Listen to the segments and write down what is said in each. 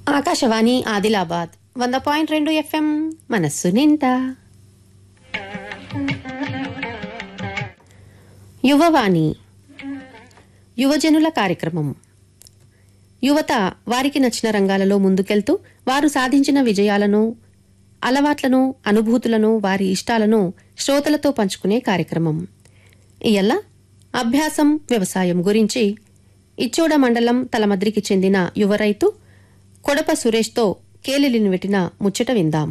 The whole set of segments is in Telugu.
ఆకాశవాణి ఆదిలాబాద్ వంద పాయింట్ రెండు ఎఫ్ఎం మనస్సు నిండా యువవాణి యువజనుల కార్యక్రమం యువత వారికి నచ్చిన రంగాలలో ముందుకెళ్తూ వారు సాధించిన విజయాలను అలవాట్లను అనుభూతులను వారి ఇష్టాలను శ్రోతలతో పంచుకునే కార్యక్రమం ఇయల్ల అభ్యాసం వ్యవసాయం గురించి ఇచ్చోడ మండలం తలమద్రికి చెందిన యువ రైతు కొడప సురేష్తో కేలిలిని వెట్టిన ముచ్చట విందాం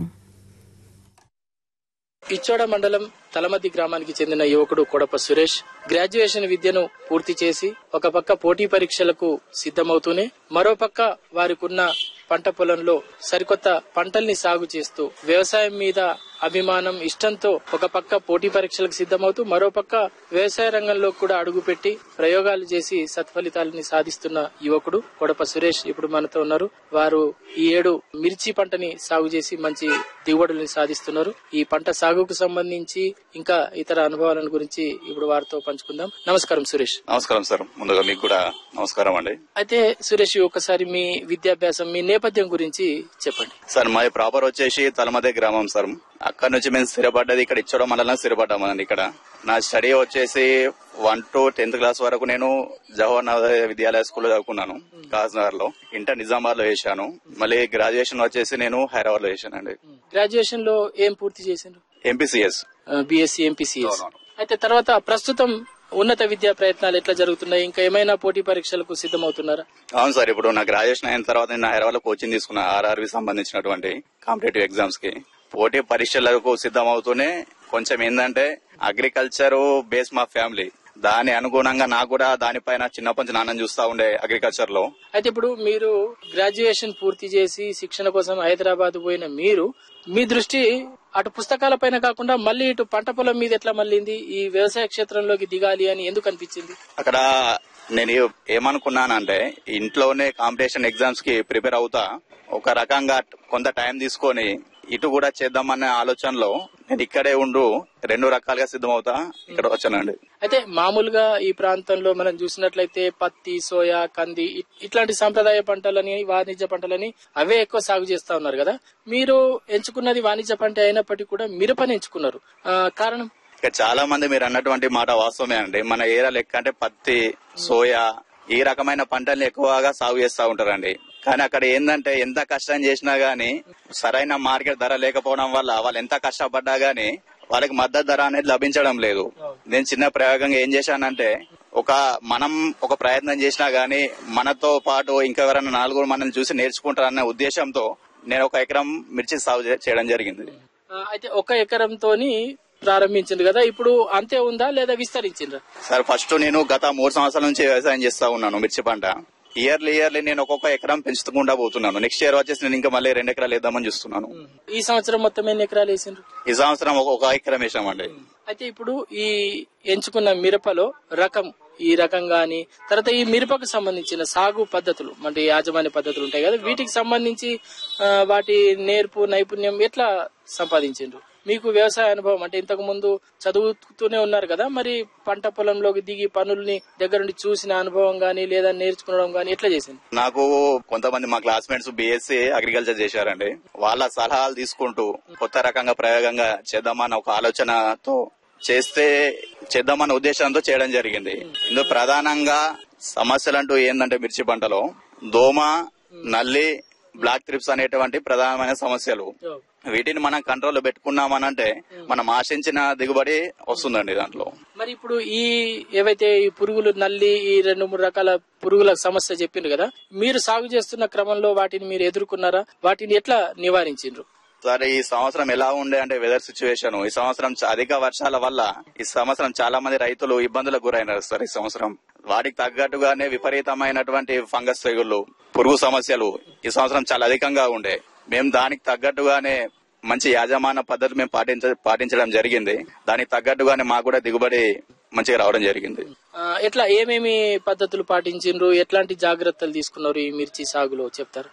ఇచ్చోడ మండలం తలమద్ది గ్రామానికి చెందిన యువకుడు కొడప సురేష్ గ్రాడ్యుయేషన్ విద్యను పూర్తి చేసి ఒక పక్క పోటీ పరీక్షలకు సిద్ధమవుతూనే మరో పక్క వారికున్న పంట పొలంలో సరికొత్త పంటల్ని సాగు చేస్తూ వ్యవసాయం మీద అభిమానం ఇష్టంతో ఒక పక్క పోటీ పరీక్షలకు సిద్ధమవుతూ మరో పక్క వ్యవసాయ రంగంలో కూడా అడుగుపెట్టి ప్రయోగాలు చేసి సత్ఫలితాలని సాధిస్తున్న యువకుడు కొడప సురేష్ ఇప్పుడు మనతో ఉన్నారు వారు ఈ ఏడు మిర్చి పంటని సాగు చేసి మంచి దిగుబడుల్ని సాధిస్తున్నారు ఈ పంట సాగుకు సంబంధించి ఇంకా ఇతర అనుభవాలను గురించి ఇప్పుడు వారితో పంచుకుందాం నమస్కారం సురేష్ నమస్కారం సార్ ముందుగా మీకు కూడా నమస్కారం అండి అయితే సురేష్ ఒకసారి మీ విద్యాభ్యాసం మీ నేపథ్యం గురించి చెప్పండి సార్ మాది ప్రాపర్ వచ్చేసి తలమదే గ్రామం సార్ అక్కడ నుంచి మేము స్థిరపడ్డది ఇక్కడ ఇచ్చడం మండలం స్థిరపడ్డామండి ఇక్కడ నా స్టడీ వచ్చేసి వన్ టు టెన్త్ క్లాస్ వరకు నేను జవహర్ నవోదయ విద్యాలయ స్కూల్లో చదువుకున్నాను కాజ్నగర్ లో ఇంటర్ నిజామాబాద్ లో చేశాను మళ్ళీ గ్రాడ్యుయేషన్ వచ్చేసి నేను హైదరాబాద్ లో చేశానండి గ్రాడ్యుయేషన్ లో ఏం పూర్తి చేసిండ్రు ఎంపీసీఎస్ బిఎస్సి ఎంపీసీఎస్ అవునవును. అయితే తర్వాత ప్రస్తుతం ఉన్నత విద్యా ప్రయత్నాలు ఎట్లా జరుగుతున్నాయి ఇంకా ఏమైనా పోటీ పరీక్షలకు సిద్ధమవుతున్నారా అవును సార్ ఇప్పుడు నా గ్రాడ్యుయేషన్ అయిన తర్వాత నేను హైదరాబాద్ లో కోచింగ్ తీసుకున్నా ఆర్ఆర్వి సంబంధించినటువంటి కాంపిటేటివ్ ఎగ్జామ్స్ కి పోటీ పరీక్షలకు సిద్ధమవుతూనే కొంచెం ఏంటంటే అగ్రికల్చర్ బేస్ మా ఫ్యామిలీ దాని అనుగుణంగా నాకు కూడా దానిపైన చిన్నప్పటి నుంచి నాన్నని చూస్తా ఉండే అగ్రికల్చర్ లో అయితే ఇప్పుడు మీరు గ్రాడ్యుయేషన్ పూర్తి చేసి శిక్షణ కోసం హైదరాబాద్ పోయిన మీరు మీ దృష్టి అటు పుస్తకాల పైన కాకుండా మళ్ళీ ఇటు పంట పొలం మీద ఎట్లా మళ్ళీంది ఈ వ్యవసాయ క్షేత్రంలోకి దిగాలి అని ఎందుకు అనిపించింది అక్కడ నేను ఏ- ఏమనుకున్నానంటే ఇంట్లోనే కాంపిటీషన్ ఎగ్జామ్స్ కి ప్రిపేర్ అవుతా ఒక రకంగా కొంత టైం తీసుకొని ఇటు కూడా చేద్దామనే ఆలోచనలో నేను ఇక్కడే ఉండు రెండు రకాలుగా సిద్ధమవుతా ఇక్కడ వచ్చానండి అయితే మామూలుగా ఈ ప్రాంతంలో మనం చూసినట్లయితే పత్తి సోయా కంది ఇ- ఇట్లాంటి సాంప్రదాయ పంటలని వాణిజ్య పంటలని అవే ఎక్కువ సాగు చేస్తా ఉన్నారు కదా మీరు ఎంచుకున్నది వాణిజ్య పంట అయినప్పటికీ కూడా మిరపని ఎంచుకున్నారు ఆ, కారణం ఇక చాలా మంది మీరు అన్నటువంటి మాట వాస్తవమే అండి మన ఏరియా లెక్క అంటే పత్తి సోయా ఈ రకమైన పంటల్ని ఎక్కువగా సాగు చేస్తా ఉంటారండి కానీ అక్కడ ఏంటంటే ఎంత కష్టం చేసినా గానీ సరైన మార్కెట్ ధర లేకపోవడం వల్ల వాళ్ళు ఎంత కష్టపడ్డా గానీ వాళ్ళకి మద్దతు ధర అనేది లభించడం లేదు నేను చిన్న ప్రయోగంగా ఏం చేశానంటే ఒక మనం ఒక ప్రయత్నం చేసినా గానీ మనతో పాటు ఇంకెవరైనా నాలుగు మనల్ని చూసి నేర్చుకుంటారన్న ఉద్దేశంతో నేను ఒక ఎకరం మిర్చి సాగు చే- చేయడం జరిగింది ఆ, అయితే ఒక ఎకరంతోని ప్రారంభించింది కదా ఇప్పుడు అంతే ఉందా లేదా విస్తరించిండ్రా సార్ ఫస్ట్ నేను గత మూడు సంవత్సరాల నుంచి వ్యవసాయం చేస్తా ఉన్నాను మిర్చి పంట ఇయర్లీ ఇయర్లీ నేను ఒక్కొక్క ఎకరం పెంచుకుంటా పోతున్నాను నెక్స్ట్ ఇయర్ వచ్చేసి నేను ఇంకా మళ్ళీ రెండు ఎకరాలు వేద్దామని చూస్తున్నాను ఈ సంవత్సరం మొత్తం ఎన్ని ఎకరాలు వేసిండ్రు ఈ సంవత్సరం ఒక- ఒక ఎకరం వేసామండి అయితే ఇప్పుడు ఈ ఎంచుకున్న మిరపలో రకం ఈ రకం గాని తర్వాత ఈ మిరపకు సంబంధించిన సాగు పద్ధతులు అంటే యాజమాన్య పద్ధతులు ఉంటాయి కదా వీటికి సంబంధించి ఆ, వాటి నేర్పు నైపుణ్యం ఎట్లా సంపాదించిండ్రు మీకు వ్యవసాయ అనుభవం అంటే ఇంతకు ముందు చదువుతూనే ఉన్నారు కదా మరి పంట పొలంలోకి దిగి పనుల్ని దగ్గరుండి చూసిన అనుభవం గాని లేదా నేర్చుకోవడం గాని ఎట్లా చేసింది నాకు కొంతమంది మా క్లాస్మేట్స్ బీఎస్సీ అగ్రికల్చర్ చేశారండి వాళ్ళ సలహాలు తీసుకుంటూ కొత్త రకంగా ప్రయోగంగా చేద్దామన్న ఒక ఆలోచనతో చేస్తే చేద్దామన్న ఉద్దేశంతో చేయడం జరిగింది ఇందులో ప్రధానంగా సమస్యలు అంటూ ఏంటంటే మిర్చి పంటలో దోమ నల్లి బ్లాక్ త్రిప్స్ అనేటువంటి ప్రధానమైన సమస్యలు వీటిని మనం కంట్రోల్లో పెట్టుకున్నామనంటే మనం ఆశించిన దిగుబడి వస్తుందండి దాంట్లో మరి ఇప్పుడు ఈ ఏవైతే ఈ పురుగులు నల్లి ఈ రెండు మూడు రకాల పురుగుల సమస్య చెప్పిండ్రు కదా మీరు సాగు చేస్తున్న క్రమంలో వాటిని మీరు ఎదుర్కొన్నారా వాటిని ఎట్లా నివారించిండ్రు సరే ఈ సంవత్సరం ఎలా ఉండే అంటే వెదర్ సిచ్యువేషన్ ఈ సంవత్సరం చ- అధిక వర్షాల వల్ల ఈ సంవత్సరం చాలా మంది రైతులు ఇబ్బందులకు గురైనారు సార్ ఈ సంవత్సరం వాటికి తగ్గట్టుగానే విపరీతమైనటువంటి ఫంగస్ తెగుళ్లు పురుగు సమస్యలు ఈ సంవత్సరం చాలా అధికంగా ఉండే మేము దానికి తగ్గట్టుగానే మంచి యాజమాన పద్ధతి మేము పాటించ పాటించడం జరిగింది దానికి తగ్గట్టుగానే మాకు కూడా దిగుబడి మంచిగా రావడం జరిగింది ఆ, ఎట్లా ఏమేమి పద్ధతులు పాటించిండ్రు ఎట్లాంటి జాగ్రత్తలు తీసుకున్నారు ఈ మిర్చి సాగులో చెప్తారు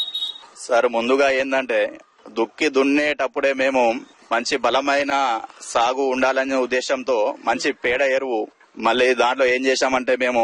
సార్ ముందుగా ఏంటంటే దుక్కి దున్నేటప్పుడే మేము మంచి బలమైన సాగు ఉండాలనే ఉద్దేశంతో మంచి పేడ ఎరువు మళ్ళీ దాంట్లో ఏం చేశామంటే మేము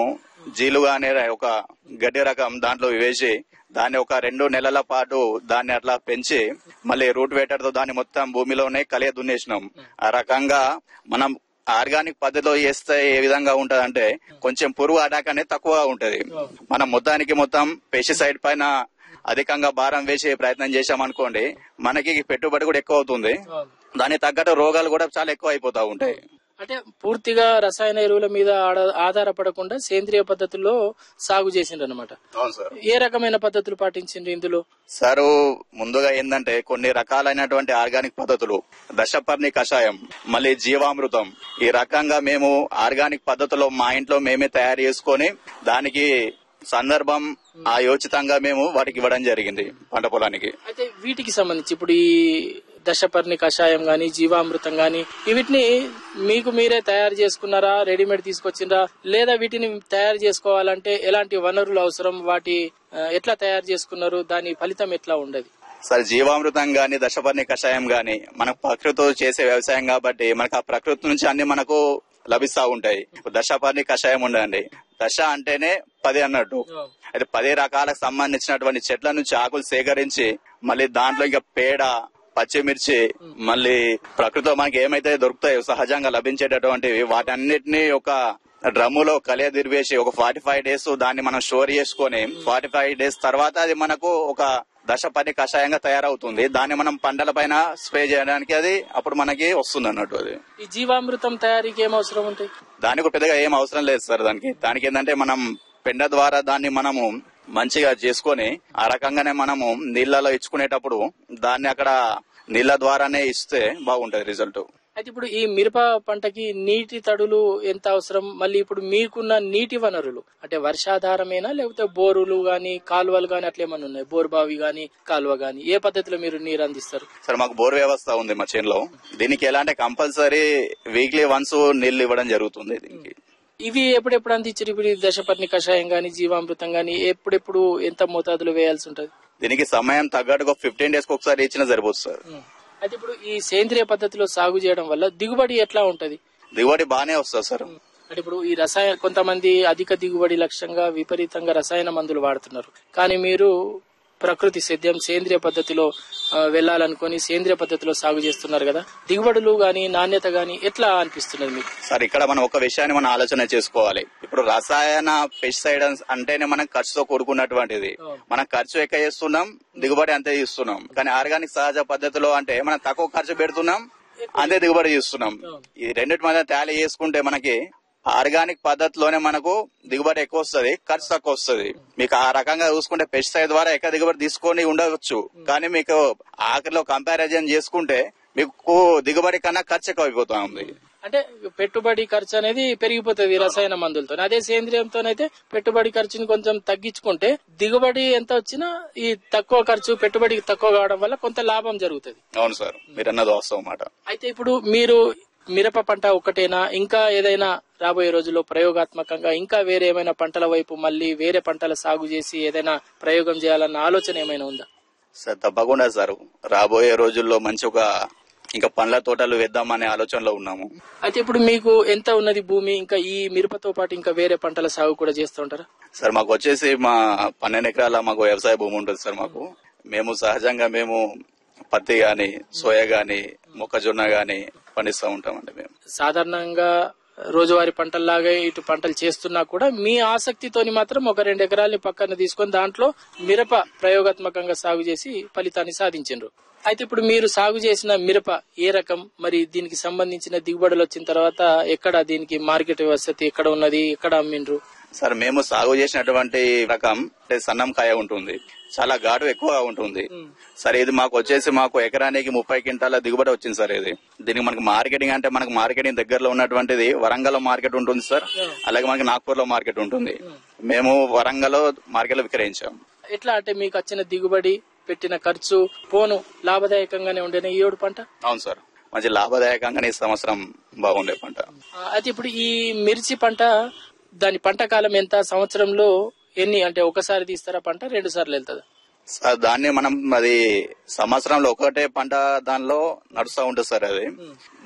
జీలుగా అనే ఒక గడ్డి రకం దాంట్లో వేసి దాన్ని ఒక రెండు నెలల పాటు దాన్ని అట్లా పెంచి మళ్ళీ రూట్ వేటర్ తో దాన్ని మొత్తం భూమిలోనే కలియ దున్నేసినాం ఆ రకంగా మనం ఆర్గానిక్ పద్ధతిలో చేస్తే ఏ విధంగా ఉంటదంటే కొంచెం పురుగు అటాక్ అనేది తక్కువగా ఉంటది మనం మొత్తానికి మొత్తం పెస్టిసైడ్ పైన అధికంగా భారం వేసే ప్రయత్నం చేశామనుకోండి మనకి పెట్టుబడి కూడా ఎక్కువ అవుతుంది దానికి తగ్గట్టు రోగాలు కూడా చాలా ఎక్కువ అయిపోతా ఉంటాయి అంటే పూర్తిగా రసాయన ఎరువుల మీద ఆడ- ఆధారపడకుండా సేంద్రియ పద్ధతుల్లో సాగు చేసిండ్రు అనమాట అవును సార్ ఏ రకమైన పద్ధతులు పాటించిండ్రు ఇందులో సారు ముందుగా ఏంటంటే కొన్ని రకాలైనటువంటి ఆర్గానిక్ పద్ధతులు దశపర్ణి కషాయం మళ్ళీ జీవామృతం ఈ రకంగా మేము ఆర్గానిక్ పద్ధతిలో మా ఇంట్లో మేమే తయారు చేసుకొని దానికి సందర్భం ఆ యోచితంగా మేము వాటికి ఇవ్వడం జరిగింది పంట పొలానికి అయితే వీటికి సంబంధించి ఇప్పుడు ఈ దశపర్ణి కషాయం గాని జీవామృతం గాని వీటిని మీకు మీరే తయారు చేసుకున్నారా రెడీమేడ్ తీసుకొచ్చిండ్రా లేదా వీటిని తయారు చేసుకోవాలంటే ఎలాంటి వనరులు అవసరం వాటి ఆ, ఎట్లా తయారు చేసుకున్నారు దాని ఫలితం ఎట్లా ఉండదు సరే జీవామృతం గాని దశపర్ణి కషాయం గాని మన ప్రకృతితో చేసే వ్యవసాయం కాబట్టి మనకు ఆ ప్రకృతి నుంచి అన్ని మనకు లభిస్తా ఉంటాయి ఇప్పుడు దశపర్ణి కషాయం ఉండండి దశ అంటేనే పది అన్నట్టు అయితే పది రకాలకు సంబంధించినటువంటి చెట్ల నుంచి ఆకులు సేకరించి మళ్ళీ దాంట్లో ఇంకా పేడ పచ్చిమిర్చి మళ్ళీ ప్రకృతిలో మనకి ఏమైతే దొరుకుతాయో సహజంగా లభించేటటువంటివి వాటన్నిటిని ఒక డ్రమ్ములో కలియ దిరివేసి ఒక ఫార్టీ ఫైవ్ డేస్ దాన్ని మనం స్టోర్ చేసుకొని ఫార్టీ ఫైవ్ డేస్ తర్వాత అది మనకు ఒక దశ పని కషాయంగా తయారవుతుంది దాన్ని మనం పంటల పైన స్ప్రే చేయడానికి అది అప్పుడు మనకి వస్తుంది అన్నట్టు అది ఈ జీవామృతం తయారీకి ఏం అవసరం ఉంటాయి దానికి పెద్దగా ఏం అవసరం లేదు సార్ దానికి దానికి ఏంటంటే మనం పెండ ద్వారా దాన్ని మనము మంచిగా చేసుకొని ఆ రకంగానే మనము నీళ్లలో ఇచ్చుకునేటప్పుడు దాన్ని అక్కడ నీళ్ల ద్వారానే ఇస్తే బాగుంటది రిజల్ట్ అయితే ఇప్పుడు ఈ మిరప పంటకి నీటి తడులు ఎంత అవసరం మళ్ళీ ఇప్పుడు మీకున్న నీటి వనరులు అంటే వర్షాధారమేనా లేకపోతే బోరులు గాని కాలువలు గాని అట్లా ఏమైనా ఉన్నాయి బోరు బావి గాని కాలువ గాని ఏ పద్ధతిలో మీరు నీరు అందిస్తారు సార్ మాకు బోర్ వ్యవస్థ ఉంది మా చేనులో దీనికి ఎలా అంటే కంపల్సరీ వీక్లీ వన్స్ నీళ్లు ఇవ్వడం జరుగుతుంది దీనికి ఇవి ఎప్పుడెప్పుడు అందించారు ఇప్పుడు ఈ దశపత్ని కషాయం గాని జీవామృతం గాని ఎప్పుడెప్పుడు ఎంత మోతాదులో వేయాల్సి ఉంటది దీనికి సమయం తగ్గట్టుగా ఫిఫ్టీన్ డేస్ ఒకసారి ఇచ్చినా సరిపోతుంది సార్ అయితే ఇప్పుడు ఈ సేంద్రియ పద్ధతిలో సాగు చేయడం వల్ల దిగుబడి ఎట్లా ఉంటది దిగుబడి బాగానే వస్తుంది సార్ అంటే ఇప్పుడు ఈ రసాయన కొంతమంది అధిక దిగుబడి లక్ష్యంగా విపరీతంగా రసాయన మందులు వాడుతున్నారు కానీ మీరు ప్రకృతి సేద్యం సేంద్రియ పద్ధతిలో ఆ, వెళ్ళాలనుకొని సేంద్రియ పద్ధతిలో సాగు చేస్తున్నారు కదా దిగుబడులు గాని నాణ్యత గాని ఎట్లా అనిపిస్తున్నది మీకు సార్ ఇక్కడ మనం ఒక విషయాన్ని మనం ఆలోచన చేసుకోవాలి ఇప్పుడు రసాయన పెస్టిసైడ్ అంటేనే మనం ఖర్చుతో కూడుకున్నటువంటిది మనం ఖర్చు ఎక్కువ చేస్తున్నాం దిగుబడి అంతే ఇస్తున్నాం కానీ ఆర్గానిక్ సహజ పద్ధతిలో అంటే మనం తక్కువ ఖర్చు పెడుతున్నాం అంతే దిగుబడి ఇస్తున్నాం ఈ రెండింటి మధ్య టాలీ చేసుకుంటే మనకి ఆర్గానిక్ పద్ధతిలోనే మనకు దిగుబడి ఎక్కువ వస్తుంది ఖర్చు తక్కువ వస్తుంది మీకు ఆ రకంగా చూసుకుంటే పెస్టిసైడ్ ద్వారా ఎక్కువ దిగుబడి తీసుకొని ఉండవచ్చు కానీ మీకు ఆఖరిలో కంపారిజన్ చేసుకుంటే మీకు దిగుబడి కన్నా ఖర్చు ఎక్కువ అయిపోతా ఉంది అంటే పెట్టుబడి ఖర్చు అనేది పెరిగిపోతుంది ఈ రసాయన మందులతో అదే సేంద్రియంతోనైతే పెట్టుబడి ఖర్చుని కొంచెం తగ్గించుకుంటే దిగుబడి ఎంత వచ్చినా ఈ తక్కువ ఖర్చు పెట్టుబడి తక్కువ కావడం వల్ల కొంత లాభం జరుగుతుంది అవును సార్ మీరు అన్నది వాస్తవం మాట అయితే ఇప్పుడు మీరు మిరప పంట ఒకటేనా ఇంకా ఏదైనా రాబోయే రోజుల్లో ప్రయోగాత్మకంగా ఇంకా వేరే ఏమైనా పంటల వైపు మళ్ళీ వేరే పంటల సాగు చేసి ఏదైనా ప్రయోగం చేయాలన్న ఆలోచన ఏమైనా ఉందా సార్ తప్పకుండా సార్ రాబోయే రోజుల్లో మంచి ఒక ఇంకా పండ్ల తోటలు వేద్దామనే ఆలోచనలో ఉన్నాము అయితే ఇప్పుడు మీకు ఎంత ఉన్నది భూమి ఇంకా ఈ మిరపతో పాటు ఇంకా వేరే పంటల సాగు కూడా చేస్తూ ఉంటారా సార్ మాకు వచ్చేసి మా పన్నెండు ఎకరాల మాకు వ్యవసాయ భూమి ఉంటుంది సార్ మాకు మేము సహజంగా మేము పత్తి గాని సోయా గాని మొక్కజొన్న గాని పండిస్తూ ఉంటామండి మేము సాధారణంగా రోజువారీ పంటల్లాగా ఇటు పంటలు చేస్తున్నా కూడా మీ ఆసక్తితోని మాత్రం ఒక రెండు ఎకరాలని పక్కన తీసుకొని దాంట్లో మిరప ప్రయోగాత్మకంగా సాగు చేసి ఫలితాన్ని సాధించారు అయితే ఇప్పుడు మీరు సాగు చేసిన మిరప ఏ రకం మరి దీనికి సంబంధించిన దిగుబడులు వచ్చిన తర్వాత ఎక్కడ దీనికి మార్కెట్ వసతి ఎక్కడ ఉన్నది ఎక్కడ అమ్మిండ్రు సార్ మేము సాగు చేసినటువంటి రకం అంటే సన్నం కాయ ఉంటుంది చాలా ఘాటు ఎక్కువగా ఉంటుంది సరే ఇది మాకు వచ్చేసి మాకు ఎకరానికి ముప్పై క్వింటాల దిగుబడి వచ్చింది సార్ ఇది దీనికి మనకు మార్కెటింగ్ అంటే మనకు మార్కెటింగ్ దగ్గరలో ఉన్నటువంటిది వరంగల్ మార్కెట్ ఉంటుంది సార్ అలాగే మనకి నాగ్పూర్ లో మార్కెట్ ఉంటుంది మేము వరంగల్ మార్కెట్ లో విక్రయించాం ఎట్లా అంటే మీకు వచ్చిన దిగుబడి పెట్టిన ఖర్చు పోను లాభదాయకంగానే ఉండేనా ఈ ఏడు పంట అవును సార్ మంచి లాభదాయకంగానే ఈ సంవత్సరం బాగుండే పంట ఆ, అయితే ఇప్పుడు ఈ మిర్చి పంట దాని పంట కాలం ఎంత సంవత్సరంలో ఎన్ని అంటే ఒకసారి తీస్తారా పంట రెండు సార్లు వెళ్తుందా సార్ దాన్ని మనం అది సంవత్సరంలో ఒకటే పంట దానిలో నడుస్తూ ఉంటుంది సార్ అది